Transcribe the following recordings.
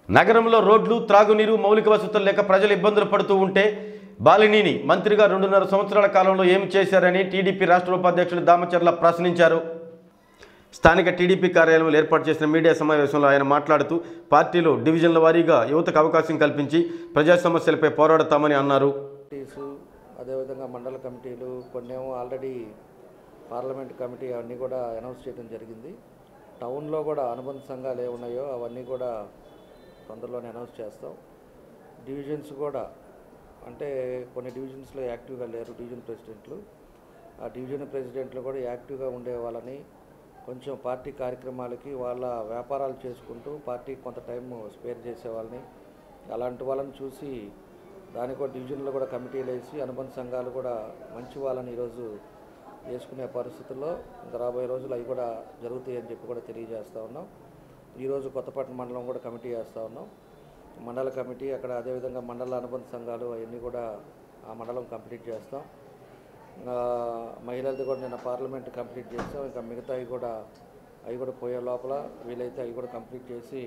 నగరంలో రోడ్లు త్రాగునీరు మౌలిక వసతులు లేక ప్రజలు ఇబ్బందులు పడుతూ ఉంటే బాలినీని మంత్రిగా రెండున్నర సంవత్సరాల కాలంలో ఏమి చేశారని టీడీపీ రాష్ట్ర ఉపాధ్యక్షుడు దామచర్ల ప్రశ్నించారు స్థానిక టీడీపీ కార్యాలయంలో ఏర్పాటు చేసిన మీడియా సమావేశంలో ఆయన మాట్లాడుతూ పార్టీలో డివిజన్ల వారీగా యువతకు అవకాశం కల్పించి ప్రజా సమస్యలపై పోరాడతామని అన్నారు కమిటీసు అదేవిధంగా మండల కమిటీలు కొన్నేమో ఆల్రెడీ పార్లమెంట్ కమిటీ అవన్నీ కూడా అనౌన్స్ చేయడం జరిగింది టౌన్లో కూడా అనుబంధ సంఘాలు ఏ ఉన్నాయో అవన్నీ కూడా తొందరలోనే అనౌన్స్ చేస్తాం డివిజన్స్ కూడా అంటే కొన్ని డివిజన్స్లో యాక్టివ్గా లేరు డివిజన్ ప్రెసిడెంట్లు ఆ డివిజన్ ప్రెసిడెంట్లు కూడా యాక్టివ్గా ఉండే వాళ్ళని కొంచెం పార్టీ కార్యక్రమాలకి వాళ్ళ వ్యాపారాలు చేసుకుంటూ పార్టీకి కొంత టైం స్పేర్ చేసే వాళ్ళని అలాంటి వాళ్ళని చూసి దానికి కూడా డివిజన్లో కూడా కమిటీలు వేసి అనుబంధ సంఘాలు కూడా మంచి వాళ్ళని ఈరోజు వేసుకునే పరిస్థితుల్లో ఇంకా రాబోయే రోజులు అవి కూడా జరుగుతాయి అని చెప్పి కూడా తెలియజేస్తూ ఉన్నాం ఈరోజు కొత్తపట్నం మండలం కూడా కమిటీ వేస్తూ ఉన్నాం మండల కమిటీ అక్కడ అదేవిధంగా మండల అనుబంధ సంఘాలు అవన్నీ కూడా ఆ మండలం కంప్లీట్ చేస్తాం ఆ, మహిళలది కూడా నిన్న పార్లమెంట్ కంప్లీట్ చేస్తాం ఇంకా మిగతావి కూడా అవి కూడా పోయే లోపల వీలైతే అవి కూడా కంప్లీట్ చేసి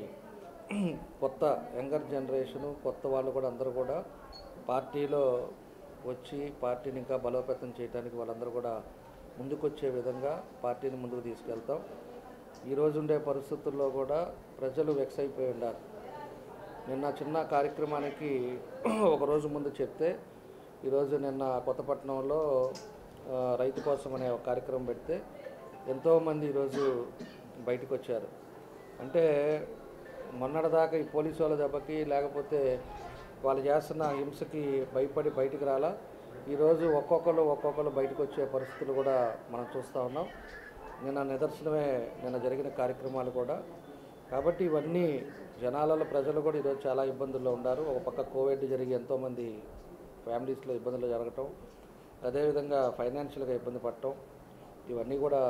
కొత్త యంగర్ జనరేషను కొత్త వాళ్ళు కూడా అందరూ కూడా పార్టీలో వచ్చి పార్టీని ఇంకా బలోపేతం చేయడానికి వాళ్ళందరూ కూడా ముందుకొచ్చే విధంగా పార్టీని ముందుకు తీసుకెళ్తాం ఈరోజు ఉండే పరిస్థితుల్లో కూడా ప్రజలు వెక్స్ అయిపోయి ఉన్నారు నిన్న చిన్న కార్యక్రమానికి ఒక రోజు ముందు చెప్తే ఈరోజు నిన్న కొత్తపట్నంలో ఆ, రైతు కోసం అనే ఒక కార్యక్రమం పెడితే ఎంతోమంది ఈరోజు బయటకు వచ్చారు అంటే మొన్నటిదాకా ఈ పోలీసు వాళ్ళ దెబ్బకి లేకపోతే వాళ్ళు చేస్తున్న హింసకి భయపడి బయటికి రాలా ఈరోజు ఒక్కొక్కరు ఒక్కొక్కరు బయటకు వచ్చే పరిస్థితులు కూడా మనం చూస్తూ ఉన్నాం నిన్న నిదర్శనమే నిన్న జరిగిన కార్యక్రమాలు కూడా కాబట్టి ఇవన్నీ జనాలలో ప్రజలు కూడా ఈరోజు చాలా ఇబ్బందుల్లో ఉన్నారు ఒక పక్క కోవిడ్ జరిగి ఎంతోమంది ఫ్యామిలీస్లో ఇబ్బందులు జరగటం అదేవిధంగా ఫైనాన్షియల్గా ఇబ్బంది పడటం ఇవన్నీ కూడా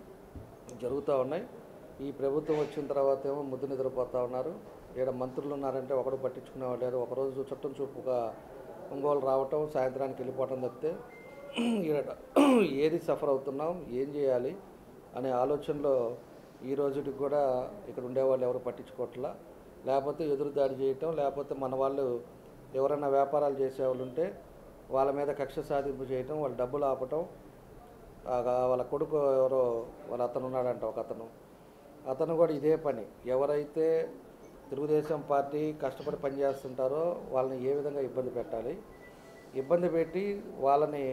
జరుగుతూ ఉన్నాయి ఈ ప్రభుత్వం వచ్చిన తర్వాత ఏమో ముద్దు నిద్రపోతూ ఉన్నారు ఇక్కడ మంత్రులు ఉన్నారంటే ఒకడు పట్టించుకునే వాళ్ళు లేరు ఒకరోజు చుట్టం చూపుగా ఒంగోలు రావటం సాయంత్రానికి వెళ్ళిపోవటం తప్పితే ఈడ ఏది సఫర్ అవుతున్నాం ఏం చేయాలి అనే ఆలోచనలో ఈ రోజుకి కూడా ఇక్కడ ఉండేవాళ్ళు ఎవరు పట్టించుకోవట్లా లేకపోతే ఎదురు దాడి చేయటం లేకపోతే మన వాళ్ళు ఎవరైనా వ్యాపారాలు చేసేవాళ్ళు ఉంటే వాళ్ళ మీద కక్ష సాధింపు చేయటం వాళ్ళ డబ్బులు ఆపటం ఆ వాళ్ళ కొడుకు ఎవరో వాళ్ళ అతను ఉన్నాడంట ఒక అతను అతను కూడా ఇదే పని ఎవరైతే తెలుగుదేశం పార్టీ కష్టపడి పనిచేస్తుంటారో వాళ్ళని ఏ విధంగా ఇబ్బంది పెట్టాలి ఇబ్బంది పెట్టి వాళ్ళని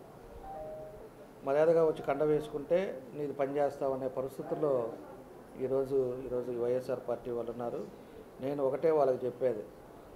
మర్యాదగా వచ్చి కండ వేసుకుంటే నీది పనిచేస్తావు అనే పరిస్థితుల్లో ఈరోజు ఈరోజు ఈ వైఎస్ఆర్ పార్టీ వాళ్ళు ఉన్నారు నేను ఒకటే వాళ్ళకి చెప్పేది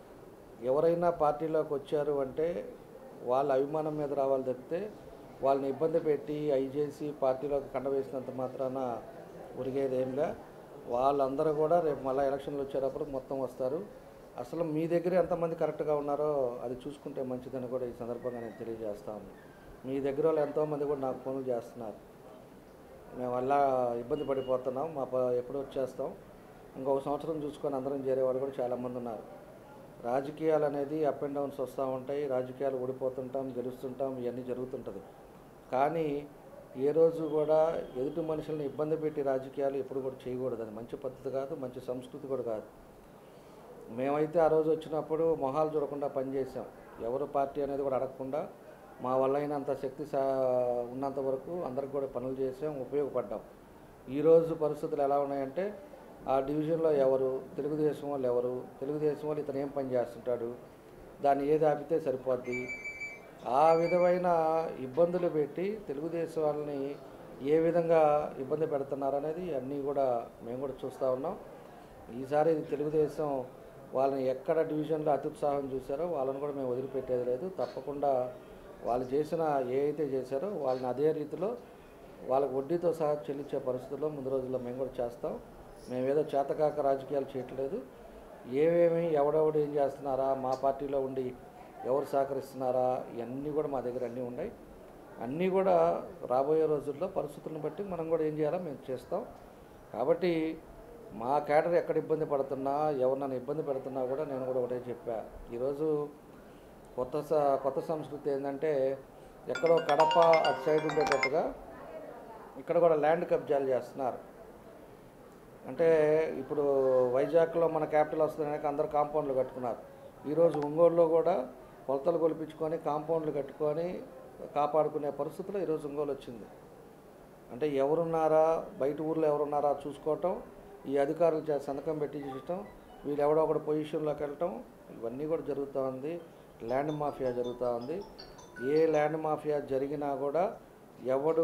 ఎవరైనా పార్టీలోకి వచ్చారు అంటే వాళ్ళ అభిమానం మీద రావాలి తప్పితే వాళ్ళని ఇబ్బంది పెట్టి అయి చేసి పార్టీలోకి కండ వేసినంత మాత్రాన ఉరిగేది ఏంలే వాళ్ళందరూ కూడా రేపు మళ్ళీ ఎలక్షన్లు వచ్చేటప్పుడు మొత్తం వస్తారు అసలు మీ దగ్గర ఎంతమంది కరెక్ట్గా ఉన్నారో అది చూసుకుంటే మంచిదని కూడా ఈ సందర్భంగా నేను తెలియజేస్తాను మీ దగ్గర వాళ్ళు ఎంతోమంది కూడా నాకు ఫోన్లు చేస్తున్నారు మేము అలా ఇబ్బంది పడిపోతున్నాం మా ప- ఎప్పుడు వచ్చేస్తాం ఇంకొక సంవత్సరం చూసుకొని అందరం చేరేవాళ్ళు కూడా చాలామంది ఉన్నారు రాజకీయాలు అనేది అప్ అండ్ డౌన్స్ వస్తూ ఉంటాయి రాజకీయాలు ఓడిపోతుంటాం గెలుస్తుంటాం ఇవన్నీ జరుగుతుంటుంది కానీ ఏ రోజు కూడా ఎదుటి మనుషుల్ని ఇబ్బంది పెట్టి రాజకీయాలు ఎప్పుడు కూడా చేయకూడదు అది మంచి పద్ధతి కాదు మంచి సంస్కృతి కూడా కాదు మేమైతే ఆ రోజు వచ్చినప్పుడు మొహాలు చూడకుండా పనిచేసాం ఎవరు పార్టీ అనేది కూడా అడగకుండా మా వల్ల అయినంత శక్తి సా ఉన్నంత వరకు అందరికి కూడా పనులు చేసాం ఉపయోగపడ్డాం ఈరోజు పరిస్థితులు ఎలా ఉన్నాయంటే ఆ డివిజన్లో ఎవరు తెలుగుదేశం వాళ్ళు ఎవరు తెలుగుదేశం వాళ్ళు ఇతను ఏం పని చేస్తుంటాడు దాన్ని ఏది ఆపితే సరిపోద్ది ఆ విధమైన ఇబ్బందులు పెట్టి తెలుగుదేశం వాళ్ళని ఏ విధంగా ఇబ్బంది పెడుతున్నారు అనేది అన్నీ కూడా మేము కూడా చూస్తూ ఉన్నాం ఈసారి ఇది తెలుగుదేశం వాళ్ళని ఎక్కడ డివిజన్లో అత్యుత్సాహం చూశారో వాళ్ళని కూడా మేము వదిలిపెట్టేది లేదు తప్పకుండా వాళ్ళు చేసిన ఏ అయితే చేశారో వాళ్ళని అదే రీతిలో వాళ్ళకి వడ్డీతో సహా చెల్లించే పరిస్థితుల్లో ముందు రోజుల్లో మేము కూడా చేస్తాం మేమేదో చేతకాక రాజకీయాలు చేయట్లేదు ఏమేమి ఎవడెవడు ఏం చేస్తున్నారా మా పార్టీలో ఉండి ఎవరు సహకరిస్తున్నారా ఇవన్నీ కూడా మా దగ్గర అన్నీ ఉన్నాయి అన్నీ కూడా రాబోయే రోజుల్లో పరిస్థితులను బట్టి మనం కూడా ఏం చేయాలో మేము చేస్తాం కాబట్టి మా కేడర్ ఎక్కడ ఇబ్బంది పడుతున్నా ఎవరు నన్ను ఇబ్బంది పెడుతున్నా కూడా నేను కూడా ఒకటే చెప్పా ఈరోజు కొత్త స- కొత్త సంస్కృతి ఏంటంటే ఎక్కడో కడప అటు సైడ్ ఉండేటట్టుగా ఇక్కడ కూడా ల్యాండ్ కబ్జాలు చేస్తున్నారు అంటే ఇప్పుడు వైజాగ్లో మన క్యాపిటల్ వస్తుందనే అందరు కాంపౌండ్లు కట్టుకున్నారు ఈరోజు ఒంగోలులో కూడా కొలతలు కొలిపించుకొని కాంపౌండ్లు కట్టుకొని కాపాడుకునే పరిస్థితిలో ఈరోజు ఒంగోలు వచ్చింది అంటే ఎవరున్నారా బయట ఊర్లో ఎవరున్నారా చూసుకోవటం ఈ అధికారులు చే సంతకం పెట్టి చూసటం వీళ్ళు ఎవడో ఒకటి పొజిషన్లోకి వెళ్ళటం ఇవన్నీ కూడా జరుగుతూ ఉంది ల్యాండ్ మాఫియా జరుగుతూ ఉంది ఏ ల్యాండ్ మాఫియా జరిగినా కూడా ఎవడు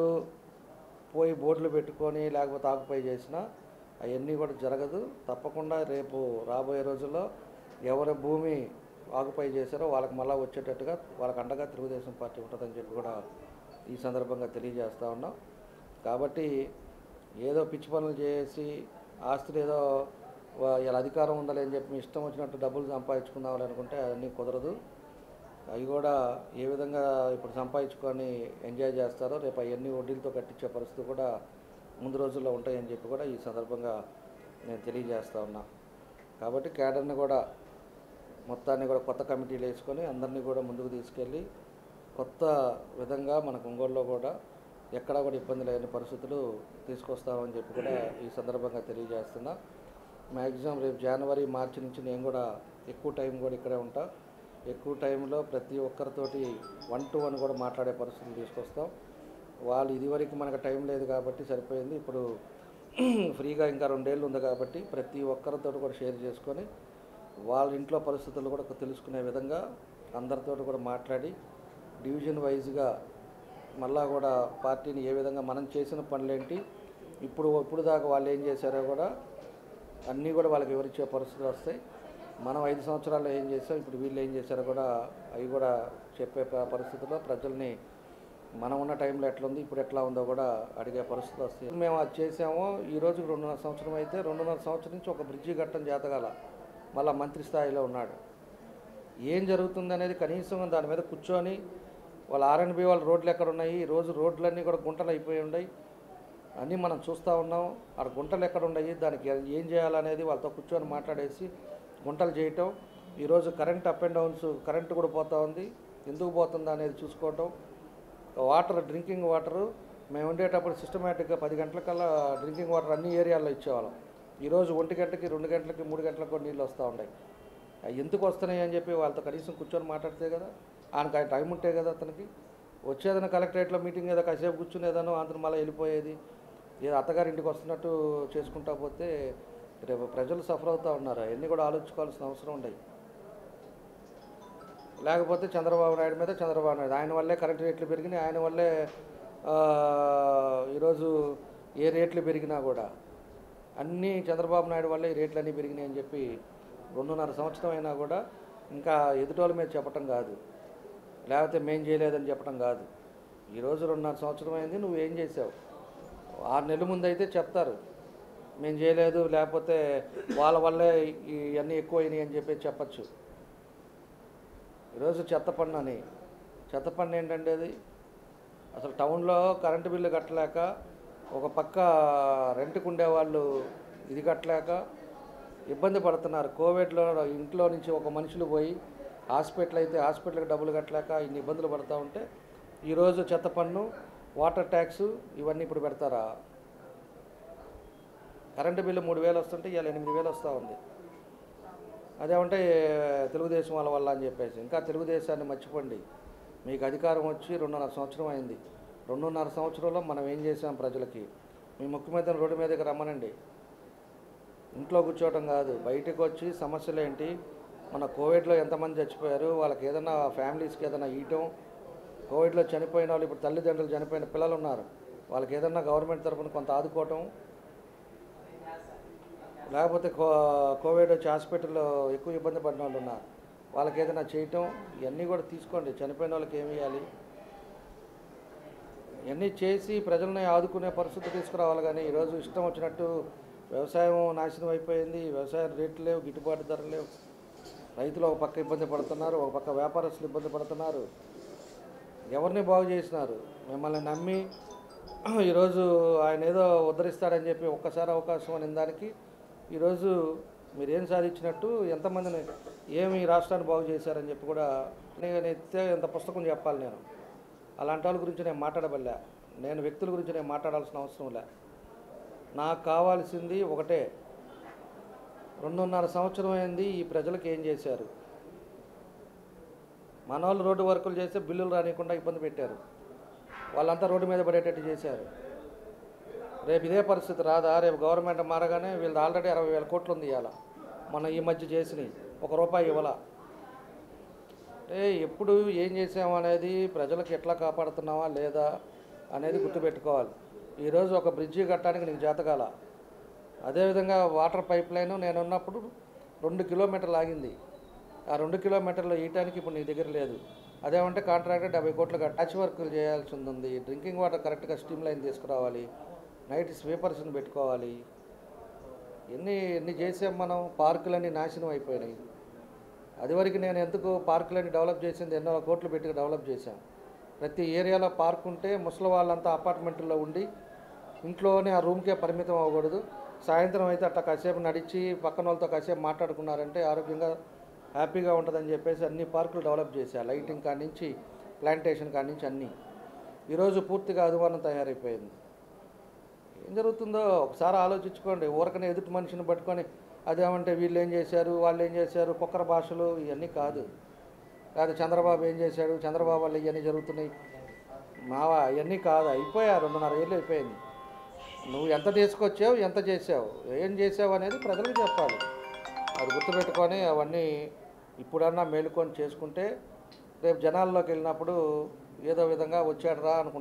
పోయి బోర్డులు పెట్టుకొని లేకపోతే ఆకుపై చేసినా అవన్నీ కూడా జరగదు తప్పకుండా రేపు రాబోయే రోజుల్లో ఎవరి భూమి ఆకుపై చేశారో వాళ్ళకి మళ్ళీ వచ్చేటట్టుగా వాళ్ళకి అండగా తెలుగుదేశం పార్టీ ఉంటుందని చెప్పి కూడా ఈ సందర్భంగా తెలియజేస్తా ఉన్నాం కాబట్టి ఏదో పిచ్చి పనులు చేసి ఆస్తులు ఏదో వా- ఇలా అధికారం ఉందని అని చెప్పి మీ ఇష్టం వచ్చినట్టు డబ్బులు సంపాదించుకుందామని అనుకుంటే అవన్నీ కుదరదు అవి కూడా ఏ విధంగా ఇప్పుడు సంపాదించుకొని ఎంజాయ్ చేస్తారో రేపు అవన్నీ వడ్డీలతో కట్టించే పరిస్థితి కూడా ముందు రోజుల్లో ఉంటాయని చెప్పి కూడా ఈ సందర్భంగా నేను తెలియజేస్తా ఉన్నా కాబట్టి క్యాడర్ని కూడా మొత్తాన్ని కూడా కొత్త కమిటీలు వేసుకొని అందరినీ కూడా ముందుకు తీసుకెళ్ళి కొత్త విధంగా మనకు ఒంగోలులో కూడా ఎక్కడా కూడా ఇబ్బంది లేని పరిస్థితులు తీసుకొస్తామని చెప్పి కూడా ఈ సందర్భంగా తెలియజేస్తున్నా మ్యాక్సిమం రేపు జనవరి మార్చి నుంచి నేను కూడా ఎక్కువ టైం కూడా ఇక్కడే ఉంటా ఎక్కువ టైంలో ప్రతి ఒక్కరితోటి వన్ టు వన్ కూడా మాట్లాడే పరిస్థితులు తీసుకొస్తాం వాళ్ళు ఇదివరకు మనకు టైం లేదు కాబట్టి సరిపోయింది ఇప్పుడు ఫ్రీగా ఇంకా రెండేళ్ళు ఉంది కాబట్టి ప్రతి ఒక్కరితో కూడా షేర్ చేసుకొని వాళ్ళ ఇంట్లో పరిస్థితులు కూడా తెలుసుకునే విధంగా అందరితో కూడా మాట్లాడి డివిజన్ వైజ్గా మళ్ళా కూడా పార్టీని ఏ విధంగా మనం చేసిన పనులేంటి ఇప్పుడు ఇప్పుడు దాకా వాళ్ళు ఏం చేశారో కూడా అన్నీ కూడా వాళ్ళకి వివరించే పరిస్థితులు వస్తాయి మనం ఐదు సంవత్సరాల్లో ఏం చేసాం ఇప్పుడు వీళ్ళు ఏం చేశారో కూడా అవి కూడా చెప్పే ప- పరిస్థితిలో ప్రజల్ని మనం ఉన్న టైంలో ఎట్లా ఉంది ఇప్పుడు ఎట్లా ఉందో కూడా అడిగే పరిస్థితులు వస్తాయి మేము అది చేసామో ఈ రోజుకి రెండున్నర సంవత్సరం అయితే రెండున్నర సంవత్సరం నుంచి ఒక బ్రిడ్జి కట్టడం చేతగాల మళ్ళా మంత్రి స్థాయిలో ఉన్నాడు ఏం జరుగుతుంది అనేది కనీసం దాని మీద కూర్చొని వాళ్ళ ఆర్ఎన్బి వాళ్ళ రోడ్లు ఎక్కడ ఉన్నాయి ఈ రోజు రోడ్లన్నీ కూడా గుంటలు అయిపోయి ఉన్నాయి అన్నీ మనం చూస్తూ ఉన్నాం ఆడ గుంటలు ఎక్కడ ఉన్నాయి దానికి ఏం చేయాలనేది వాళ్ళతో కూర్చొని మాట్లాడేసి గుంటలు చేయటం ఈరోజు current up and downs current కూడా పోతూ ఉంది ఎందుకు పోతుందా అనేది చూసుకోవటం వాటర్ డ్రింకింగ్ వాటరు మేము ఉండేటప్పుడు సిస్టమేటిక్గా పది గంటలకల్లా డ్రింకింగ్ వాటర్ అన్ని ఏరియాల్లో ఇచ్చేవాళ్ళం ఈరోజు ఒంటి గంటకి రెండు గంటలకి మూడు గంటలకు కూడా నీళ్ళు వస్తూ ఉన్నాయి అవి ఎందుకు వస్తున్నాయి అని చెప్పి వాళ్ళతో కనీసం కూర్చొని మాట్లాడితే కదా ఆయనకు ఆయన టైం ఉంటే కదా అతనికి వచ్చేదైనా కలెక్టరేట్లో మీటింగ్ ఏదో కాసేపు కూర్చునేదానో అతను మళ్ళీ వెళ్ళిపోయేది ఏదో అత్తగారి ఇంటికి వస్తున్నట్టు చేసుకుంటా పోతే రేపు ప్రజలు సఫర్ అవుతూ ఉన్నారు అవన్నీ కూడా ఆలోచించుకోవాల్సిన అవసరం ఉండయి లేకపోతే చంద్రబాబు నాయుడు మీద చంద్రబాబు నాయుడు ఆయన వల్లే కరెంట్ రేట్లు పెరిగినాయి ఆయన వల్లే ఆ, ఈరోజు ఏ రేట్లు పెరిగినా కూడా అన్నీ చంద్రబాబు నాయుడు వల్లే ఈ రేట్లు అన్నీ పెరిగినాయి అని చెప్పి రెండున్నర సంవత్సరం అయినా కూడా ఇంకా ఎదుటోళ్ళ మీద చెప్పటం కాదు లేకపోతే మేం చేయలేదని చెప్పడం కాదు ఈరోజు రెండున్నర సంవత్సరం అయింది నువ్వు ఏం చేసావు ఆరు నెలల ముందు అయితే చెప్తారు మేము చేయలేదు లేకపోతే వాళ్ళ వల్లే ఇవన్నీ ఎక్కువైనాయి అని చెప్పి చెప్పచ్చు ఈరోజు చెత్త పన్ను అని చెత్త పన్ను ఏంటంటే అది అసలు టౌన్లో కరెంటు బిల్లు కట్టలేక ఒక పక్క రెంట్కి ఉండేవాళ్ళు ఇది కట్టలేక ఇబ్బంది పడుతున్నారు కోవిడ్లో ఇంట్లో నుంచి ఒక మనుషులు పోయి హాస్పిటల్ అయితే హాస్పిటల్కి డబ్బులు కట్టలేక ఇన్ని ఇబ్బందులు పడుతూ ఉంటే ఈరోజు చెత్త పన్ను వాటర్ ట్యాక్స్ ఇవన్నీ ఇప్పుడు పెడతారా కరెంటు బిల్లు మూడు వేలు వస్తుంటే ఇవాళ ఎనిమిది వేలు వస్తూ ఉంది అదేమంటే తెలుగుదేశం వాళ్ళ వల్ల అని చెప్పేసి ఇంకా తెలుగుదేశాన్ని మర్చిపోండి మీకు అధికారం వచ్చి రెండున్నర సంవత్సరం అయింది రెండున్నర సంవత్సరంలో మనం ఏం చేసాం ప్రజలకి మీ ముఖ్యమంత్రిని రోడ్డు మీదకి రమ్మనండి ఇంట్లో కూర్చోవటం కాదు బయటకు వచ్చి సమస్యలు ఏంటి మన కోవిడ్లో ఎంతమంది చచ్చిపోయారు వాళ్ళకి ఏదైనా ఫ్యామిలీస్కి ఏదైనా ఇవ్వటం కోవిడ్లో చనిపోయిన వాళ్ళు ఇప్పుడు తల్లిదండ్రులు చనిపోయిన పిల్లలు ఉన్నారు వాళ్ళకి ఏదైనా గవర్నమెంట్ తరఫున కొంత ఆదుకోవటం లేకపోతే కో కోవిడ్ వచ్చి హాస్పిటల్లో ఎక్కువ ఇబ్బంది పడిన వాళ్ళు ఉన్నారు వాళ్ళకి ఏదైనా చేయటం ఇవన్నీ కూడా తీసుకోండి చనిపోయిన వాళ్ళకి ఏమి ఇవ్వాలి ఇవన్నీ చేసి ప్రజల్ని ఆదుకునే పరిస్థితి తీసుకురావాలి కానీ ఈరోజు ఇష్టం వచ్చినట్టు వ్యవసాయం నాశనం అయిపోయింది వ్యవసాయ రేట్లు లేవు గిట్టుబాటు ధరలు లేవు రైతులు ఒక పక్క ఇబ్బంది పడుతున్నారు ఒక పక్క వ్యాపారస్తులు ఇబ్బంది పడుతున్నారు ఎవరిని బాగు చేసినారు మిమ్మల్ని నమ్మి ఈరోజు ఆయన ఏదో ఉద్ధరిస్తాడని చెప్పి ఒక్కసారి అవకాశం అని దానికి ఈరోజు మీరేం సాధించినట్టు ఎంతమందిని ఏమి ఈ రాష్ట్రాన్ని బాగు చేశారని చెప్పి కూడా నేను ఎత్తే ఎంత పుస్తకం చెప్పాలి నేను అలాంటి వాళ్ళ గురించి నేను మాట్లాడబడలే నేను వ్యక్తుల గురించి నేను మాట్లాడాల్సిన అవసరం లే నాకు కావాల్సింది ఒకటే రెండున్నర సంవత్సరం అయింది ఈ ప్రజలకు ఏం చేశారు మన వాళ్ళు రోడ్డు వర్కులు చేస్తే బిల్లులు రానియకుండా ఇబ్బంది పెట్టారు వాళ్ళంతా రోడ్డు మీద పడేటట్టు చేశారు రేపు ఇదే పరిస్థితి రాదా రేపు గవర్నమెంట్ మారగానే వీళ్ళది ఆల్రెడీ అరవై వేల కోట్లు ఉంది ఇవాళ మనం ఈ మధ్య చేసినాయి ఒక రూపాయి ఇవ్వాల అంటే ఎప్పుడు ఏం చేసాము అనేది ప్రజలకు ఎట్లా కాపాడుతున్నావా లేదా అనేది గుర్తుపెట్టుకోవాలి ఈరోజు ఒక బ్రిడ్జి కట్టడానికి నీకు జాతకాల అదేవిధంగా వాటర్ పైప్ లైన్ నేను ఉన్నప్పుడు రెండు కిలోమీటర్లు ఆగింది ఆ రెండు కిలోమీటర్లు వేయటానికి ఇప్పుడు నీ దగ్గర లేదు అదేమంటే కాంట్రాక్టర్ డెబ్బై కోట్లు ప్యాచ్ వర్కులు చేయాల్సి ఉంది డ్రింకింగ్ వాటర్ కరెక్ట్గా స్టీమ్ లైన్ తీసుకురావాలి నైట్ స్వీపర్స్ని పెట్టుకోవాలి ఎన్ని ఎన్ని చేసాం మనం పార్కులన్నీ నాశనం అయిపోయినాయి అదివరకు నేను ఎందుకు పార్కులన్నీ డెవలప్ చేసింది ఎన్నో కోట్లు పెట్టి డెవలప్ చేశాం ప్రతి ఏరియాలో పార్క్ ఉంటే ముసలి వాళ్ళంతా అపార్ట్మెంట్లో ఉండి ఇంట్లోనే ఆ రూమ్కే పరిమితం అవ్వకూడదు సాయంత్రం అయితే అట్లా కాసేపు నడిచి పక్కన వాళ్ళతో కాసేపు మాట్లాడుకున్నారంటే ఆరోగ్యంగా హ్యాపీగా ఉంటుందని చెప్పేసి అన్ని పార్కులు డెవలప్ చేశా లైటింగ్ కాడి నుంచి ప్లాంటేషన్ కాడి నుంచి అన్నీ ఈరోజు పూర్తిగా అదుమానం తయారైపోయింది ఏం జరుగుతుందో ఒకసారి ఆలోచించుకోండి ఊరకనే ఎదుటి మనిషిని పట్టుకొని అదేమంటే వీళ్ళు ఏం చేశారు వాళ్ళు ఏం చేశారు కుక్కర భాషలు ఇవన్నీ కాదు కాదు చంద్రబాబు ఏం చేశాడు చంద్రబాబు వల్ల ఇవన్నీ జరుగుతున్నాయి మావా ఇవన్నీ కాదు అయిపోయా రెండున్నర ఏళ్ళు అయిపోయింది నువ్వు ఎంత తీసుకొచ్చావు ఎంత చేసావు ఏం చేసావు అనేది ప్రజలకు చెప్పాలి అది గుర్తుపెట్టుకొని అవన్నీ ఇప్పుడన్నా మేలుకొని చేసుకుంటే రేపు జనాల్లోకి వెళ్ళినప్పుడు ఏదో విధంగా వచ్చాడు రా అనుకుంటారు